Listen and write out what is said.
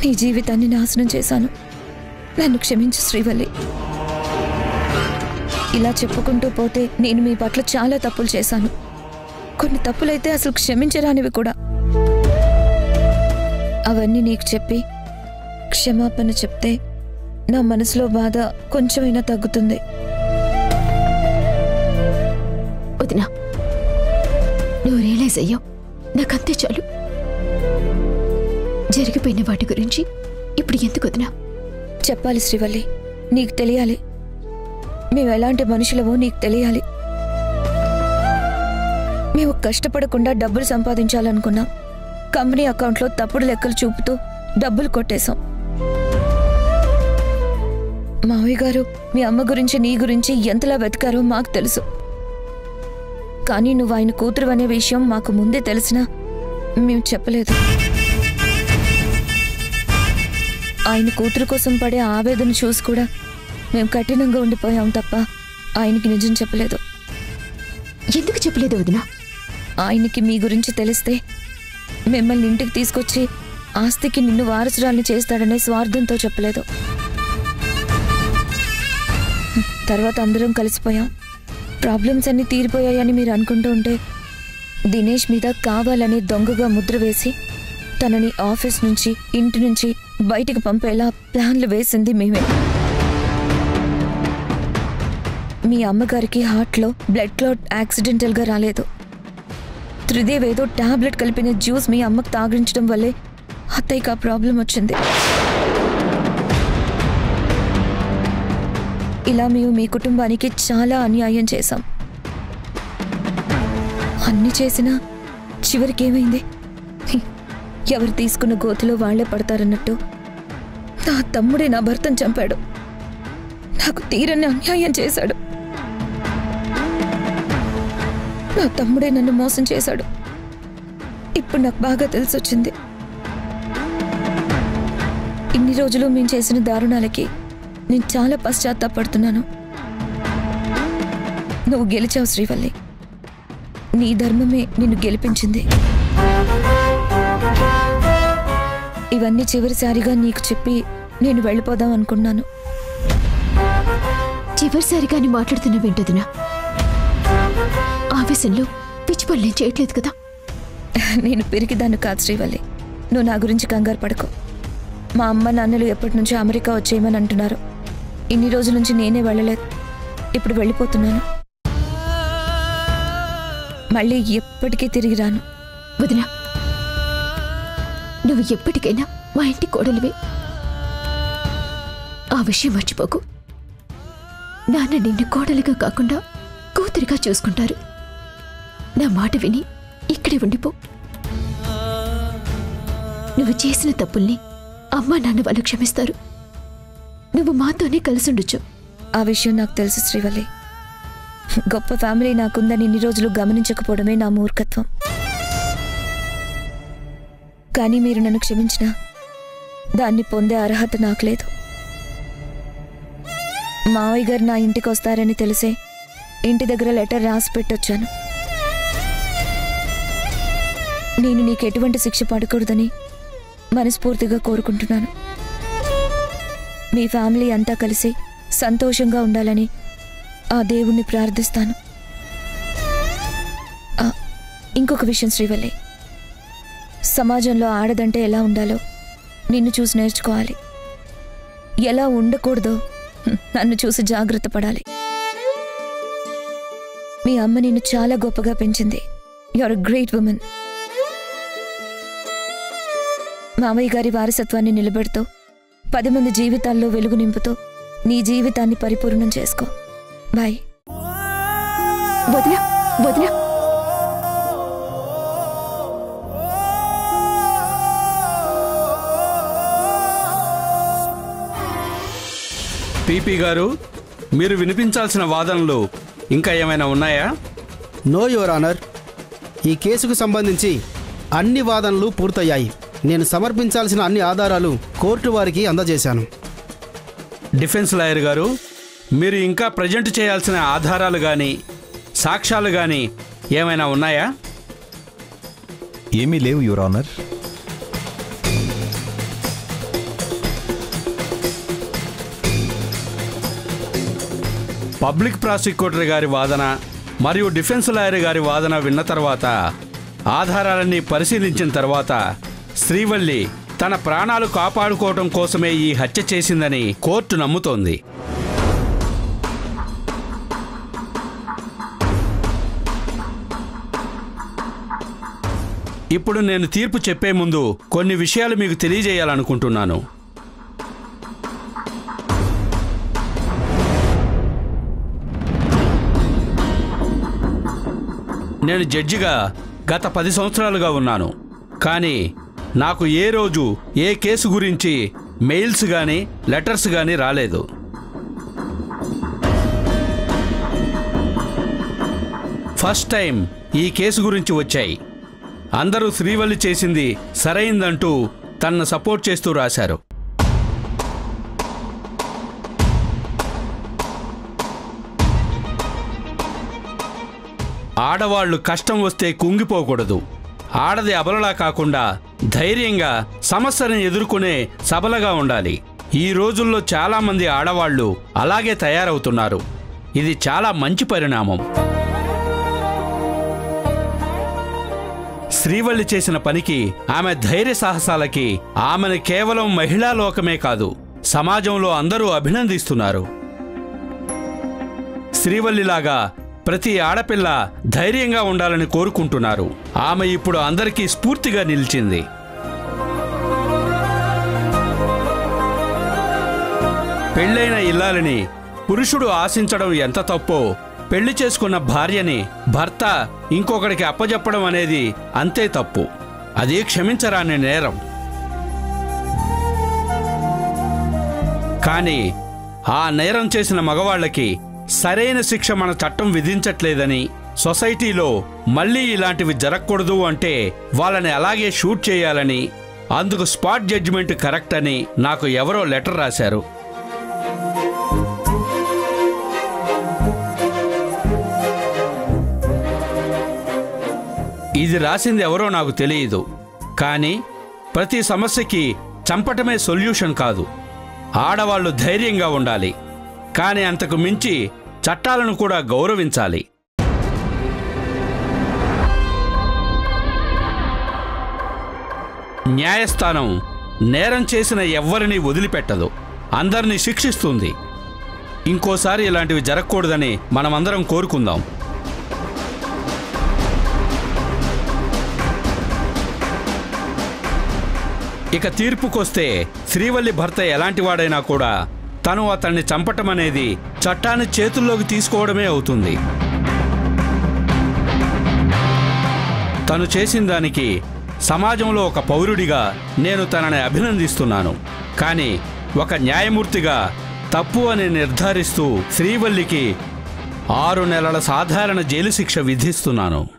నీ జీవితాన్ని నాశనం చేశాను నన్ను క్షమించు శ్రీవల్లి ఇలా చెప్పుకుంటూ పోతే నేను మీ పట్ల చాలా తప్పులు చేశాను కొన్ని తప్పులైతే అసలు క్షమించరానివి కూడా అవన్నీ నీకు చెప్పి క్షమాపణ చెప్తే నా మనసులో బాధ కొంచెమైనా తగ్గుతుంది వదినా నువ్వు రియలైజ్ అయ్యావు నాకంతే చాలు జరిగిపోయిన వాటి గురించి ఇప్పుడు ఎందుకు వదినా చెప్పాలి శ్రీవల్లి నీకు తెలియాలి మేము ఎలాంటి మనుషులవో నీకు తెలియాలి మేము కష్టపడకుండా డబ్బులు సంపాదించాలనుకున్నాం కంపెనీ అకౌంట్లో తప్పుడు లెక్కలు చూపుతూ డబ్బులు కొట్టేశాం మావయ్య గారు మీ అమ్మ గురించి నీ గురించి ఎంతలా వెతికారో మాకు తెలుసు కానీ నువ్వు ఆయన కూతురు అనే విషయం మాకు ముందే తెలిసినా మేము చెప్పలేదు ఆయన కూతురు కోసం పడే ఆవేదన చూసి కూడా మేము కఠినంగా ఉండిపోయాం తప్ప ఆయనకి నిజం చెప్పలేదు ఎందుకు చెప్పలేదు వదినా ఆయనకి మీ గురించి తెలిస్తే మిమ్మల్ని ఇంటికి తీసుకొచ్చి ఆస్తికి నిన్ను వారసురాల్ని చేస్తాడనే స్వార్థంతో చెప్పలేదు తర్వాత అందరం కలిసిపోయాం ప్రాబ్లమ్స్ అన్నీ తీరిపోయాయని మీరు అనుకుంటూ ఉంటే దినేష్ మీద కావాలనే దొంగగా ముద్ర వేసి తనని ఆఫీస్ నుంచి ఇంటి నుంచి బయటికి పంపేలా ప్లాన్లు వేసింది మేమే మీ అమ్మగారికి హార్ట్లో బ్లడ్ క్లాట్ యాక్సిడెంటల్గా రాలేదు త్రిదేవ్ ఏదో టాబ్లెట్ కలిపిన జ్యూస్ మీ అమ్మకు తాగించడం వల్లే అత్తయ్యకి ఆ ప్రాబ్లం వచ్చింది ఇలా మేము మీ కుటుంబానికి చాలా అన్యాయం చేశాం అన్ని చేసినా చివరికి ఏమైంది హి, ఎవరు తీసుకున్న గోతిలో వాళ్లే పడతారన్నట్టు నా తమ్ముడే నా భర్తను చంపాడు నాకు తీరని అన్యాయం చేశాడు నా తమ్ముడే నన్ను మోసం చేశాడు ఇప్పుడు నాకు బాగా తెలిసొచ్చింది ఇన్ని రోజులు మేము చేసిన దారుణాలకి నేను చాలా పశ్చాత్తాపడుతున్నాను నువ్వు గెలిచావు శ్రీవల్లి నీ ధర్మమే నిన్ను గెలిపించింది ఇవన్నీ చివరిసారిగా నీకు చెప్పి నేను వెళ్ళిపోదాం అనుకున్నాను చివరిసారిగా నీ మాట్లాడుతున్నవేంటదినా ఆవేశంలో పిచ్చి పనులేం చేయట్లేదు కదా నేను పెరిగిదాన్ని కాదు శ్రీవల్లి నువ్వు నా గురించి కంగారు పడకు మా అమ్మ నాన్నలు ఎప్పటి నుంచో అమెరికా వచ్చేయమని అంటున్నారు ఇన్ని రోజుల నుంచి నేనే వెళ్ళలేదు ఇప్పుడు వెళ్ళిపోతున్నాను మళ్ళీ ఎప్పటికీ తిరిగి రాను వదినా నువ్వు ఎప్పటికైనా మా ఇంటి కోడలివే ఆ విషయం మర్చిపోకు నాన్న నిన్ను కోడలిగా కాకుండా కూతురిగా చూసుకుంటారు నా మాట విని ఇక్కడే ఉండిపో నువ్వు చేసిన తప్పుల్ని అమ్మా నాన్న వాళ్ళు క్షమిస్తారు నువ్వు మాతోనే కలిసి ఉండొచ్చు ఆ విషయం నాకు తెలుసు శ్రీవల్లి గొప్ప ఫ్యామిలీ నాకుందని ఇన్ని రోజులు గమనించకపోవడమే నా మూర్ఖత్వం కానీ మీరు నన్ను క్షమించినా దాన్ని పొందే అర్హత నాకు లేదు మావయ్య గారు నా ఇంటికి వస్తారని తెలిసే ఇంటి దగ్గర లెటర్ రాసి పెట్టొచ్చాను నేను నీకు ఎటువంటి శిక్ష పడకూడదని మనస్ఫూర్తిగా కోరుకుంటున్నాను మీ ఫ్యామిలీ అంతా కలిసి సంతోషంగా ఉండాలని ఆ దేవుణ్ణి ప్రార్థిస్తాను ఆ, ఇంకొక విషయం శ్రీవల్లి సమాజంలో ఆడదంటే ఎలా ఉండాలో నిన్ను చూసి నేర్చుకోవాలి ఎలా ఉండకూడదో హ్మ్, నన్ను చూసి జాగ్రత్త పడాలి మీ అమ్మ నిన్ను చాలా గొప్పగా పెంచింది యువర్ గ్రేట్ ఉమెన్ మామయ్య గారి వారసత్వాన్ని నిలబెడుతూ పది మంది జీవితాల్లో వెలుగు నింపుతూ నీ జీవితాన్ని పరిపూర్ణం చేసుకో బాయ్ వదినా వదినా పీపీ గారు మీరు వినిపించాల్సిన వాదనలు ఇంకా ఏమైనా ఉన్నాయా నో యువర్ ఆనర్ ఈ కేసుకు సంబంధించి అన్ని వాదనలు పూర్తయ్యాయి నేను సమర్పించాల్సిన అన్ని ఆధారాలు కోర్టు వారికి అందజేశాను డిఫెన్స్ లాయర్ గారు మీరు ఇంకా ప్రజెంట్ చేయాల్సిన ఆధారాలు కానీ సాక్ష్యాలు కానీ ఏమైనా ఉన్నాయా ఏమీ లేవు యువర్ ఆనర్ పబ్లిక్ ప్రాసిక్యూటర్ గారి వాదన మరియు డిఫెన్స్ లాయర్ గారి వాదన విన్న తర్వాత ఆధారాలన్నీ పరిశీలించిన తర్వాత శ్రీవల్లి తన ప్రాణాలు కాపాడుకోవటం కోసమే ఈ హత్య చేసిందని కోర్టు నమ్ముతోంది ఇప్పుడు నేను తీర్పు చెప్పే ముందు కొన్ని విషయాలు మీకు తెలియజేయాలనుకుంటున్నాను నేను జడ్జిగా గత పది సంవత్సరాలుగా ఉన్నాను కానీ నాకు ఏ రోజు ఏ కేసు గురించి మెయిల్స్ కానీ లెటర్స్ కానీ రాలేదు ఫస్ట్ టైం ఈ కేసు గురించి వచ్చాయి అందరూ శ్రీవల్లి చేసింది సరైందంటూ తనను సపోర్ట్ చేస్తూ రాశారు ఆడవాళ్లు కష్టం వస్తే కుంగిపోకూడదు ఆడది అబలలా కాకుండా ధైర్యంగా సమస్యను ఎదుర్కొనే సబలగా ఉండాలి ఈ రోజుల్లో చాలామంది ఆడవాళ్లు అలాగే తయారవుతున్నారు ఇది చాలా మంచి పరిణామం శ్రీవల్లి చేసిన పనికి ఆమె ధైర్య సాహసాలకి ఆమెను కేవలం మహిళా లోకమే కాదు సమాజంలో అందరూ అభినందిస్తున్నారు శ్రీవల్లిలాగా ప్రతి ఆడపిల్ల ధైర్యంగా ఉండాలని కోరుకుంటున్నారు ఆమె ఇప్పుడు అందరికీ స్ఫూర్తిగా నిలిచింది పెళ్ళైన ఇల్లాలని పురుషుడు ఆశించడం ఎంత తప్పో పెళ్లి చేసుకున్న భార్యని భర్త ఇంకొకడికి అప్పజెప్పడం అనేది అంతే తప్పు అది క్షమించరాని నేరం కానీ ఆ నేరం చేసిన మగవాళ్ళకి సరైన శిక్ష మన చట్టం విధించట్లేదని సొసైటీలో మళ్ళీ ఇలాంటివి జరగకూడదు అంటే వాళ్ళని అలాగే షూట్ చేయాలని అందుకు స్పాట్ జడ్జిమెంట్ కరెక్ట్ అని నాకు ఎవరో లెటర్ రాశారు ఇది రాసింది ఎవరో నాకు తెలియదు కానీ ప్రతి సమస్యకి చంపటమే సొల్యూషన్ కాదు ఆడవాళ్ళు ధైర్యంగా ఉండాలి కానీ అంతకు మించి చట్టాలను కూడా గౌరవించాలి న్యాయస్థానం నేరం చేసిన ఎవ్వరిని వదిలిపెట్టదు అందరినీ శిక్షిస్తుంది ఇంకోసారి ఇలాంటివి జరగకూడదని మనమందరం కోరుకుందాం ఇక తీర్పుకొస్తే శ్రీవల్లి భర్త ఎలాంటి వాడైనా కూడా తను అతన్ని చంపటం అనేది చట్టాన్ని చేతుల్లోకి తీసుకోవడమే అవుతుంది తను చేసిన దానికి సమాజంలో ఒక పౌరుడిగా నేను తనని అభినందిస్తున్నాను కానీ ఒక న్యాయమూర్తిగా తప్పు అని నిర్ధారిస్తూ శ్రీవల్లికి ఆరు నెలల సాధారణ జైలు శిక్ష విధిస్తున్నాను